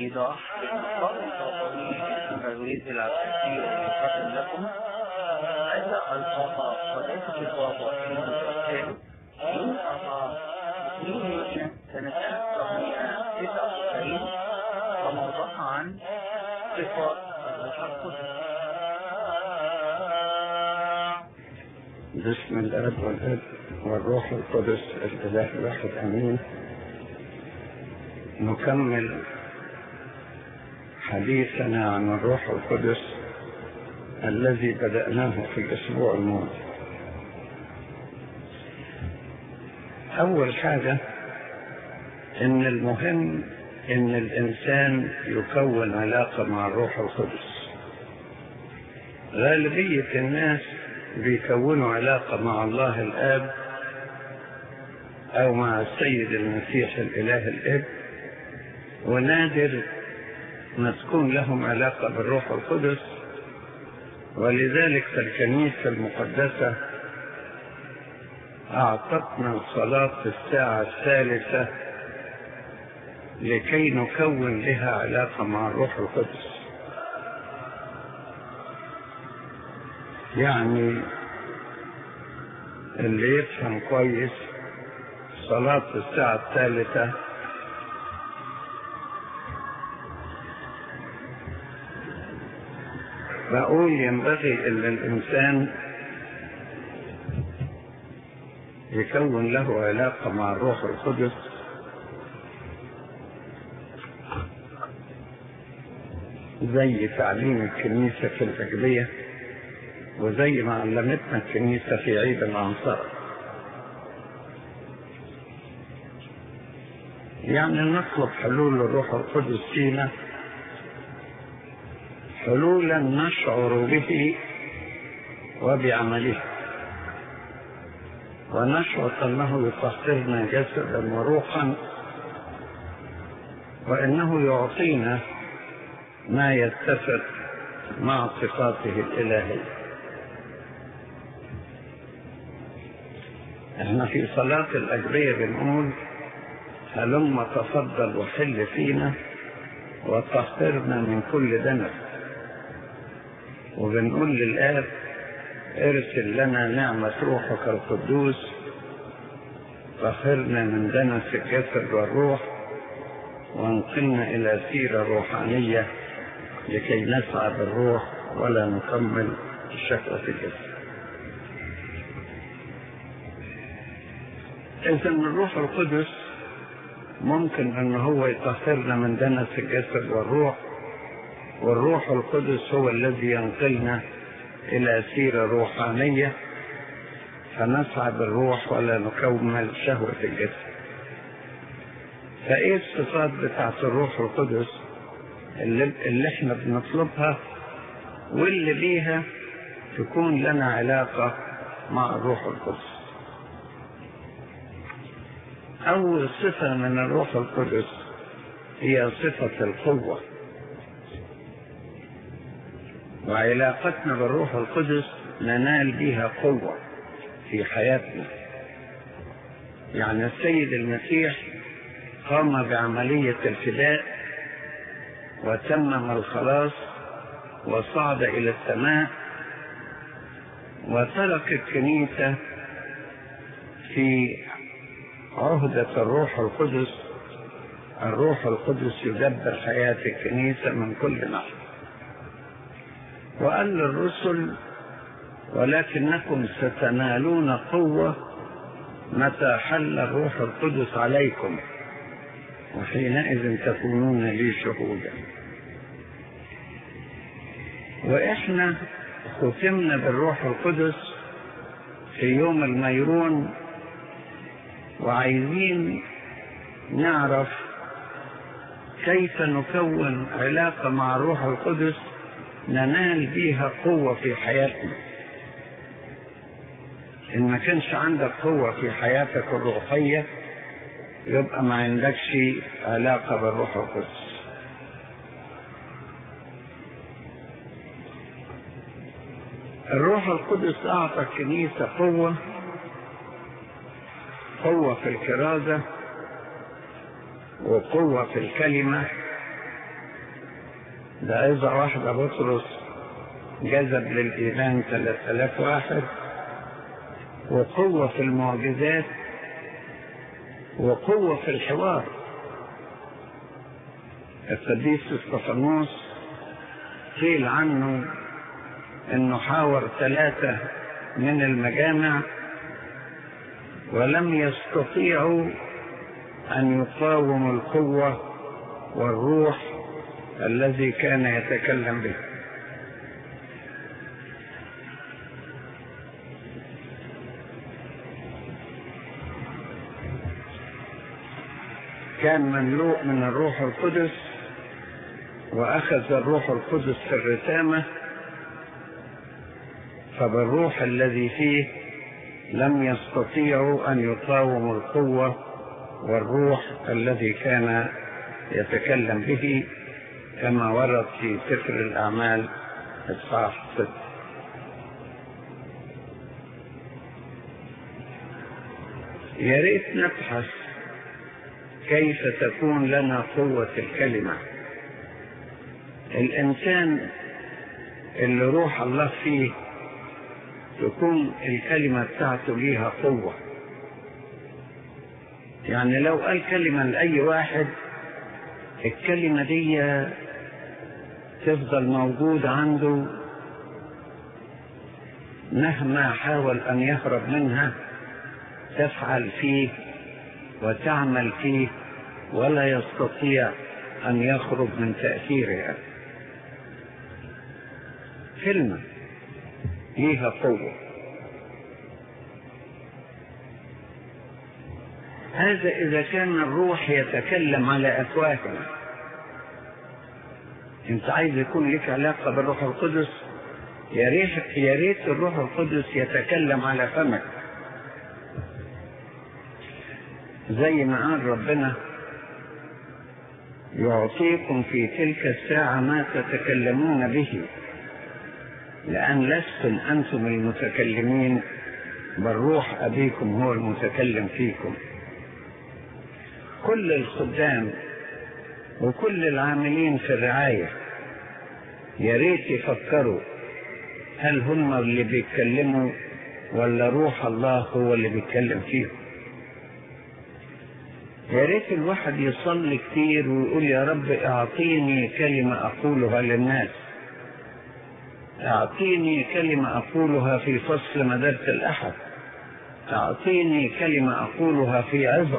إيضاح فيريد العباسي يقدم لكم أن الخطأ وليست الواقع في المتأكد ينقطع سنة 1999 وموضوعها عن صفات الروح القدس بسم الاب والاب والروح القدس الاله الواحد امين نكمل حديثنا عن الروح القدس الذي بدأناه في الأسبوع الماضي أول حاجة إن المهم إن الإنسان يكون علاقة مع الروح القدس غالبية الناس بيكونوا علاقة مع الله الآب أو مع السيد المسيح الإله الإب ونادر ما تكون لهم علاقة بالروح القدس ولذلك فالكنيسة المقدسة أعطتنا الصلاة في الساعة الثالثة لكي نكون لها علاقة مع الروح القدس يعني اللي يفهم كويس صلاة الساعة الثالثة بقول ينبغي ان الانسان يكون له علاقة مع الروح القدس زي تعليم الكنيسة في الأجبية وزي ما علمتنا الكنيسة في عيد الأنصار يعني نطلب حلول الروح القدس فينا حلولا نشعر به وبعمله ونشعر انه يطهرنا جسدا وروحا وانه يعطينا ما يتفق مع صفاته الالهيه احنا في صلاه الاجريه بنقول هلم تفضل وحل فينا وطهرنا من كل دنس وبنقول للآب ارسل لنا نعمة روحك القدوس طهرنا من دنس الجسد والروح وانقلنا إلى سيرة روحانية لكي نسعى بالروح ولا نكمل شهوة الجسد إذا الروح القدس ممكن أن هو يطهرنا من دنس الجسد والروح والروح القدس هو الذي ينقلنا إلى سيرة روحانية فنسعى بالروح ولا نكمل شهوة الجسد فإيه الصفات بتاعت الروح القدس اللي, اللي احنا بنطلبها واللي بيها تكون لنا علاقة مع الروح القدس أول صفة من الروح القدس هي صفة القوة وعلاقتنا بالروح القدس ننال بها قوة في حياتنا يعني السيد المسيح قام بعملية الفداء وتمم الخلاص وصعد إلى السماء وترك الكنيسة في عهدة الروح القدس الروح القدس يدبر حياة الكنيسة من كل ناحية وقال للرسل ولكنكم ستنالون قوة متى حل الروح القدس عليكم وحينئذ تكونون لي شهودا واحنا ختمنا بالروح القدس في يوم الميرون وعايزين نعرف كيف نكون علاقة مع الروح القدس ننال بيها قوة في حياتنا إن ما كانش عندك قوة في حياتك الروحية يبقى ما عندكش علاقة بالروح القدس الروح القدس أعطى الكنيسة قوة قوة في الكرازة وقوة في الكلمة ده عظة واحدة بطرس جذب للإيمان 3000 واحد وقوة في المعجزات وقوة في الحوار القديس استفانوس قيل عنه انه حاور ثلاثة من المجامع ولم يستطيعوا ان يقاوموا القوة والروح الذي كان يتكلم به كان مملوء من الروح القدس واخذ الروح القدس في الرسامه فبالروح الذي فيه لم يستطيعوا ان يقاوموا القوه والروح الذي كان يتكلم به كما ورد في سفر الاعمال اصحاح ست يا ريت نبحث كيف تكون لنا قوه الكلمه الانسان اللي روح الله فيه تكون الكلمة بتاعته ليها قوة يعني لو قال كلمة لأي واحد الكلمة دي تفضل موجودة عنده مهما حاول أن يهرب منها تفعل فيه وتعمل فيه ولا يستطيع أن يخرج من تأثيرها كلمة ليها قوة هذا إذا كان الروح يتكلم على أفواهنا أنت عايز يكون لك علاقة بالروح القدس يا ريت يا ريت الروح القدس يتكلم على فمك زي ما قال ربنا يعطيكم في تلك الساعة ما تتكلمون به لأن لستم أنتم المتكلمين بل روح أبيكم هو المتكلم فيكم كل الخدام وكل العاملين في الرعاية يا ريت يفكروا هل هم اللي بيتكلموا ولا روح الله هو اللي بيتكلم فيهم يا ريت الواحد يصلي كتير ويقول يا رب اعطيني كلمة اقولها للناس اعطيني كلمة اقولها في فصل مدارس الاحد اعطيني كلمة اقولها في عظة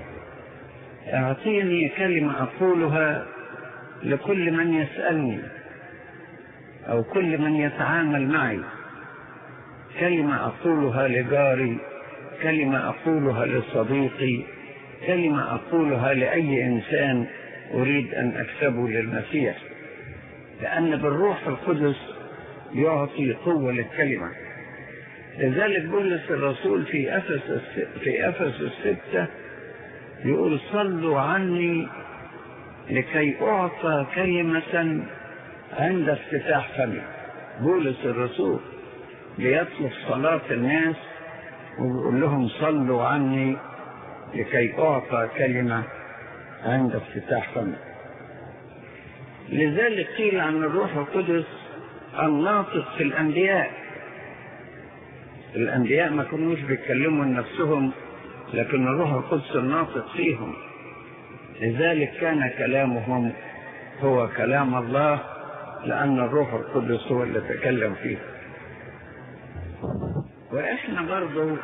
اعطيني كلمة اقولها لكل من يسألني او كل من يتعامل معي كلمة اقولها لجاري كلمة اقولها لصديقي كلمة أقولها لأي إنسان أريد أن أكسبه للمسيح لأن بالروح القدس يعطي قوة للكلمة لذلك بولس الرسول في أفسس في أفسس الستة يقول صلوا عني لكي أعطى كلمة عند افتتاح فمي بولس الرسول بيطلب صلاة الناس ويقول لهم صلوا عني لكي أعطى كلمة عند افتتاح فمه لذلك قيل عن الروح القدس الناطق في الأنبياء الأنبياء ما كانوش بيتكلموا لنفسهم لكن الروح القدس الناطق فيهم لذلك كان كلامهم هو كلام الله لأن الروح القدس هو اللي تكلم فيه وإحنا برضو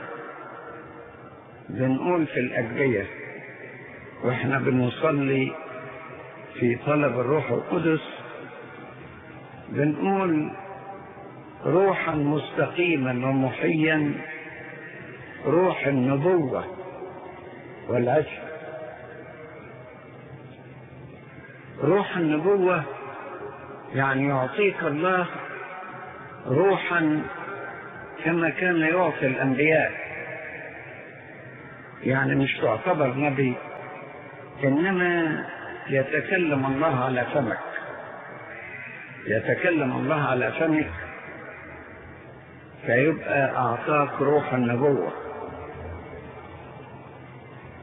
بنقول في الأجبية وإحنا بنصلي في طلب الروح القدس بنقول روحا مستقيما ومحيا روح النبوة والعشق روح النبوة يعني يعطيك الله روحا كما كان يعطي الأنبياء يعني مش تعتبر نبي انما يتكلم الله على فمك يتكلم الله على فمك فيبقى اعطاك روح النبوة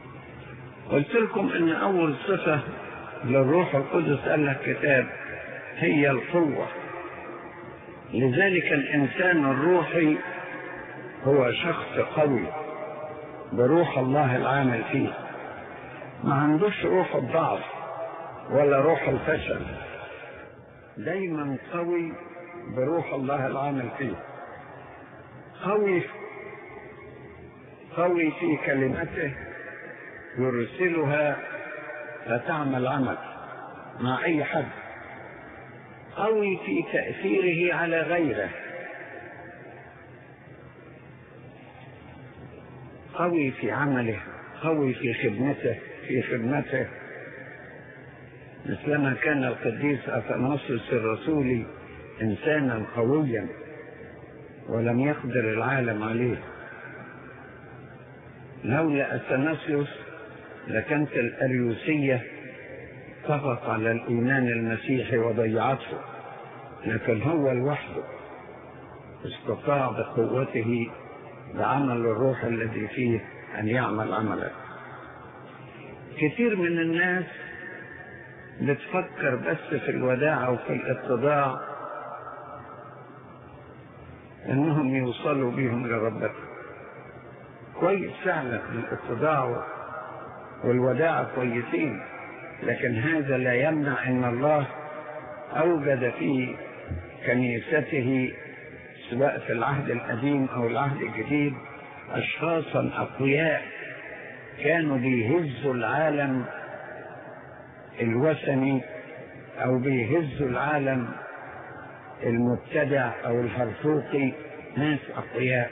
قلت لكم ان اول صفة للروح القدس قال لك كتاب هي القوة لذلك الإنسان الروحي هو شخص قوي بروح الله العامل فيه ما عندوش روح الضعف ولا روح الفشل دايما قوي بروح الله العامل فيه قوي قوي في كلمته يرسلها فتعمل عمل مع اي حد قوي في تاثيره على غيره قوي في عمله قوي في خدمته في خدمته مثلما كان القديس اثناسيوس الرسولي انسانا قويا ولم يقدر العالم عليه لولا اثناسيوس لكانت الاريوسيه طغت على الايمان المسيحي وضيعته لكن هو لوحده استطاع بقوته بعمل الروح الذي فيه ان يعمل عملا كثير من الناس بتفكر بس في الوداعة وفي الاتضاع انهم يوصلوا بيهم لربنا كويس فعلا الاتضاع والوداعة كويسين لكن هذا لا يمنع ان الله اوجد في كنيسته سواء في العهد القديم او العهد الجديد اشخاصا اقوياء كانوا بيهزوا العالم الوثني او بيهزوا العالم المبتدع او الهرطوقي ناس اقوياء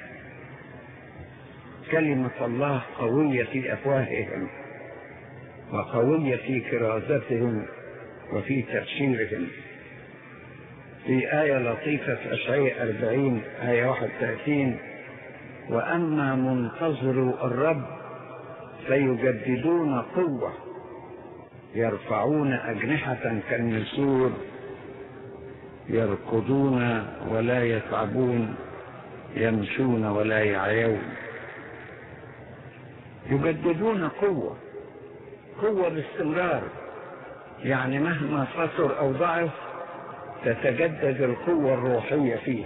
كلمة الله قوية في افواههم وقوية في كرازتهم وفي تبشيرهم في آية لطيفة في أشعية أربعين آية واحد ثلاثين وأما منتظر الرب فيجددون قوة يرفعون أجنحة كالنسور يركضون ولا يتعبون يمشون ولا يعيون يجددون قوة قوة باستمرار يعني مهما فتر أو ضعف تتجدد القوة الروحية فيه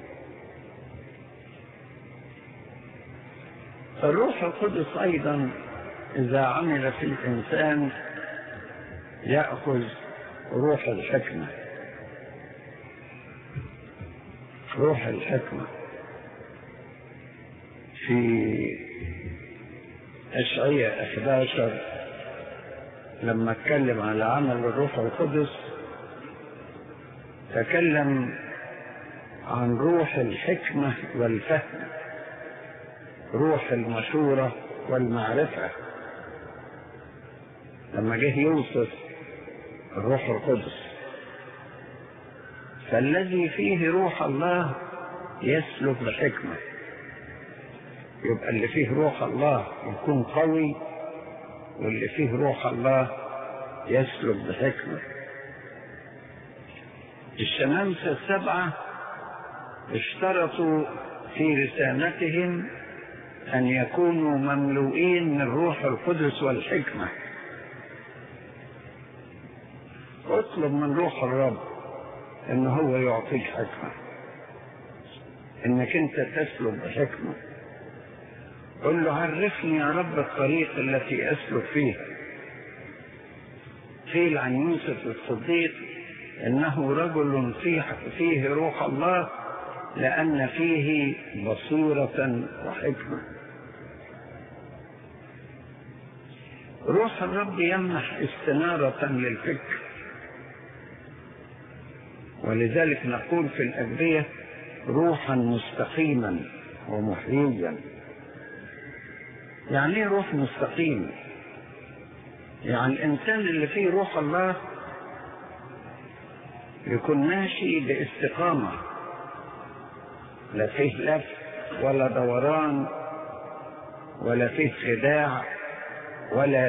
الروح القدس أيضا إذا عمل في الإنسان يأخذ روح الحكمة روح الحكمة في أشعية 11 لما اتكلم على عمل الروح القدس تكلم عن روح الحكمة والفهم روح المشورة والمعرفة لما جه يوصف الروح القدس فالذي فيه روح الله يسلك بحكمة يبقى اللي فيه روح الله يكون قوي واللي فيه روح الله يسلك بحكمة الشمامسة السبعة اشترطوا في رسالتهم أن يكونوا مملوئين من روح القدس والحكمة اطلب من روح الرب ان هو يعطيك حكمة انك انت تسلك بحكمة قل له عرفني يا رب الطريق التي اسلك فيها قيل عن يوسف الصديق انه رجل فيه, فيه روح الله لان فيه بصيرة وحكمة روح الرب يمنح استنارة للفكر ولذلك نقول في الأدبية روحا مستقيما ومحييا يعني ايه روح مستقيم يعني الإنسان اللي فيه روح الله يكون ماشي باستقامة لا فيه لف ولا دوران ولا فيه خداع ولا